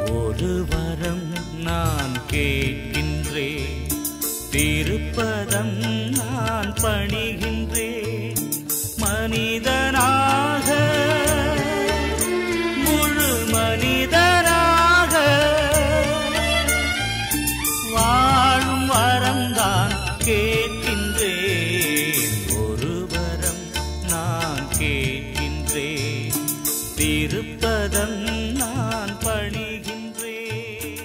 ஒரு வரம் நான் கேட்கின்றேன் திருப்பதம் நான் பணிகின்றேன் மனிதனாக முழு மனிதனாக வாழும் வரம்தான் கேட்கின்றேன் ஒரு வரம் நான் கேட்கின்றேன் திருப்பதம் நான் பணிகின்றேன்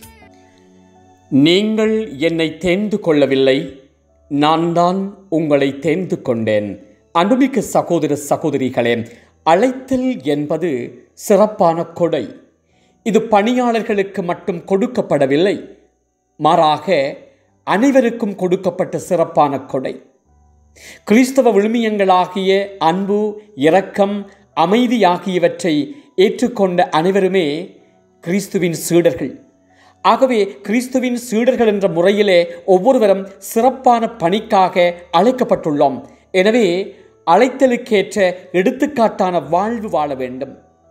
நீங்கள் என்னை தேர்ந்து கொள்ளவில்லை நான் தான் உங்களை தேர்ந்து கொண்டேன் அன்புமிக்க சகோதர சகோதரிகளே அழைத்தல் என்பது சிறப்பான கொடை இது பணியாளர்களுக்கு மட்டும் கொடுக்கப்படவில்லை மாறாக அனைவருக்கும் கொடுக்கப்பட்ட சிறப்பான கொடை கிறிஸ்தவ விழுமியங்களாகிய அன்பு இரக்கம் அமைதி ஆகியவற்றை ஏற்றுக்கொண்ட அனைவருமே கிறிஸ்துவின் சீடர்கள் ஆகவே கிறிஸ்துவின் சீடர்கள் என்ற முறையிலே ஒவ்வொருவரும் சிறப்பான பணிக்காக அழைக்கப்பட்டுள்ளோம் எனவே அழைத்தலுக்கேற்ற எடுத்துக்காட்டான வாழ்வு வாழ வேண்டும்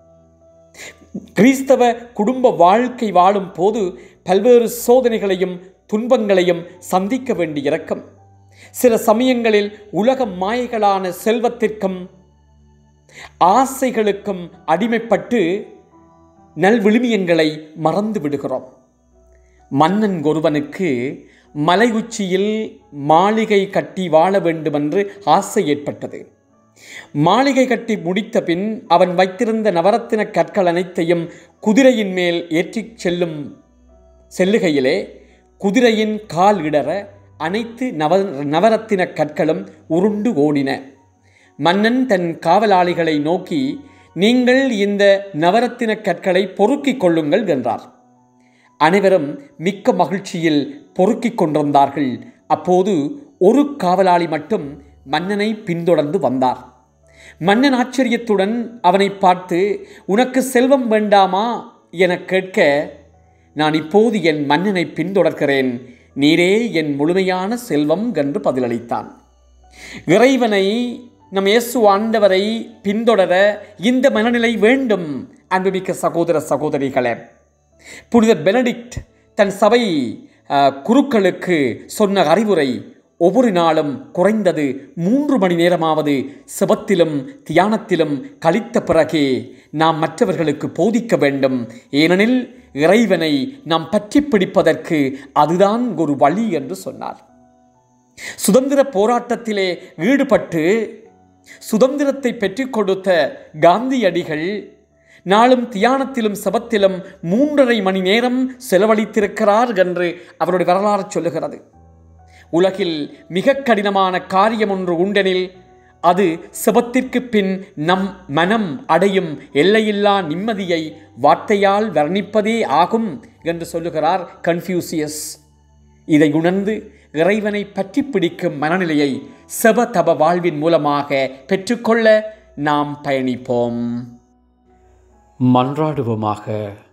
கிறிஸ்தவ குடும்ப வாழ்க்கை வாழும் போது பல்வேறு சோதனைகளையும் துன்பங்களையும் சந்திக்க வேண்டி இருக்கும் சில சமயங்களில் உலக மாயைகளான செல்வத்திற்கும் ஆசைகளுக்கும் அடிமைப்பட்டு நல்விழுமியங்களை மறந்து விடுகிறோம் மன்னன் ஒருவனுக்கு மலை உச்சியில் மாளிகை கட்டி வாழ வேண்டுமென்று ஆசை ஏற்பட்டது மாளிகை கட்டி முடித்த பின் அவன் வைத்திருந்த நவரத்தின கற்கள் அனைத்தையும் குதிரையின் மேல் ஏற்றிச் செல்லும் செல்லுகையிலே குதிரையின் கால் இடற அனைத்து நவ நவரத்தின கற்களும் உருண்டு ஓடின மன்னன் தன் காவலாளிகளை நோக்கி நீங்கள் இந்த நவரத்தின கற்களை பொறுக்கிக் கொள்ளுங்கள் என்றார் அனைவரும் மிக்க மகிழ்ச்சியில் பொறுக்கிக் கொண்டிருந்தார்கள் அப்போது ஒரு காவலாளி மட்டும் மன்னனை பின்தொடர்ந்து வந்தார் மன்னன் ஆச்சரியத்துடன் அவனை பார்த்து உனக்கு செல்வம் வேண்டாமா என கேட்க நான் இப்போது என் மன்னனை பின்தொடர்கிறேன் நீரே என் முழுமையான செல்வம் என்று பதிலளித்தான் இறைவனை நம் இயேசு ஆண்டவரை பின்தொடர இந்த மனநிலை வேண்டும் அன்புமிக்க சகோதர சகோதரிகளே புனித பெனடிக்ட் தன் சபை அஹ், குருக்களுக்கு சொன்ன அறிவுரை ஒவ்வொரு நாளும் குறைந்தது மூன்று மணி நேரமாவது செபத்திலும் தியானத்திலும் கழித்த பிறகே நாம் மற்றவர்களுக்கு போதிக்க வேண்டும் ஏனெனில் இறைவனை நாம் பற்றி பிடிப்பதற்கு அதுதான் ஒரு வழி என்று சொன்னார் சுதந்திர போராட்டத்திலே ஈடுபட்டு சுதந்திரத்தை பெற்றுக் கொடுத்த காந்தியடிகள் நாளும் தியானத்திலும் சபத்திலும் மூன்றரை மணி நேரம் செலவழித்திருக்கிறார் என்று அவருடைய வரலாறு சொல்லுகிறது உலகில் மிக கடினமான காரியம் ஒன்று உண்டெனில் அது செபத்திற்கு பின் நம் மனம் அடையும் எல்லையில்லா நிம்மதியை வார்த்தையால் வர்ணிப்பதே ஆகும் என்று சொல்லுகிறார் கன்ஃபியூசியஸ் இதை உணர்ந்து இறைவனை பற்றி பிடிக்கும் மனநிலையை செப தப வாழ்வின் மூலமாக பெற்றுக்கொள்ள நாம் பயணிப்போம் மன்றாடுவோமாக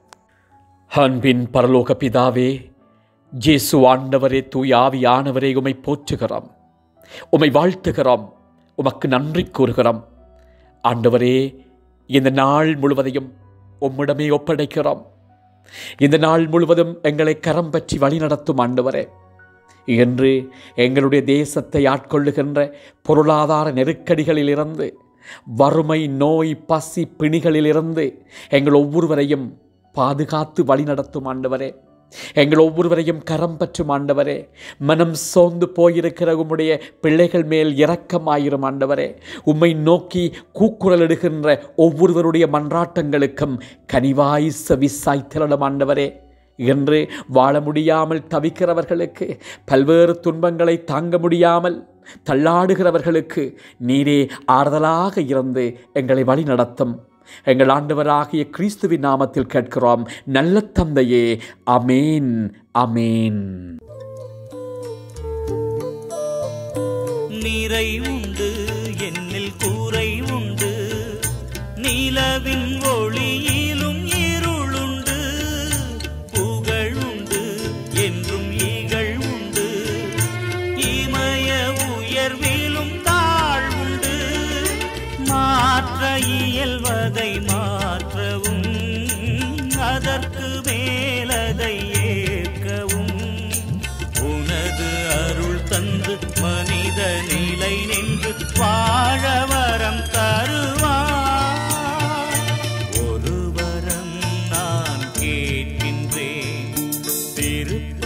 அன்பின் பரலோக பிதாவே ஜேசு ஆண்டவரே தூய் ஆவியானவரே உமை போற்றுகிறோம் உமை வாழ்த்துகிறோம் உமக்கு நன்றி கூறுகிறோம் ஆண்டவரே இந்த நாள் முழுவதையும் உம்மிடமே ஒப்படைக்கிறோம் இந்த நாள் முழுவதும் எங்களை கரம் பற்றி வழிநடத்தும் ஆண்டவரே என்று எங்களுடைய தேசத்தை ஆட்கொள்ளுகின்ற பொருளாதார நெருக்கடிகளிலிருந்து வறுமை நோய் பசி பிணிகளிலிருந்து எங்கள் ஒவ்வொருவரையும் பாதுகாத்து வழிநடத்தும் ஆண்டவரே எங்கள் ஒவ்வொருவரையும் கரம் பற்றும் ஆண்டவரே மனம் சோர்ந்து போயிருக்கிற உம்முடைய பிள்ளைகள் மேல் இரக்கமாயிரும் ஆண்டவரே உம்மை நோக்கி கூக்குரலிடுகின்ற ஒவ்வொருவருடைய மன்றாட்டங்களுக்கும் கனிவாய் செவிசாய் திரளும் ஆண்டவரே என்று வாழ முடியாமல் தவிக்கிறவர்களுக்கு பல்வேறு துன்பங்களை தாங்க முடியாமல் தள்ளாடுகிறவர்களுக்கு நீரே ஆறுதலாக இருந்து எங்களை வழி நடத்தும் எங்கள் ஆண்டவராகிய கிறிஸ்துவின் நாமத்தில் கேட்கிறோம் நல்ல தந்தையே அமேன் அமேன் நிறை உண்டு என்னில் கூரை உண்டு நிலவின் ஒளியிலும் இருளுண்டு புகழ் உண்டு என்றும் இகழ் உண்டு இமய உயர்விலும் தாழ்வுண்டு மாற்ற இயல்வதை மாற்றவும் அதற்கு மேலதை ஏற்கவும் உனது அருள் தந்து மனித நிலை நின்று வாழ வரம் தருவார் ஒரு வரம் நான் கேட்கின்றேன் திருப்ப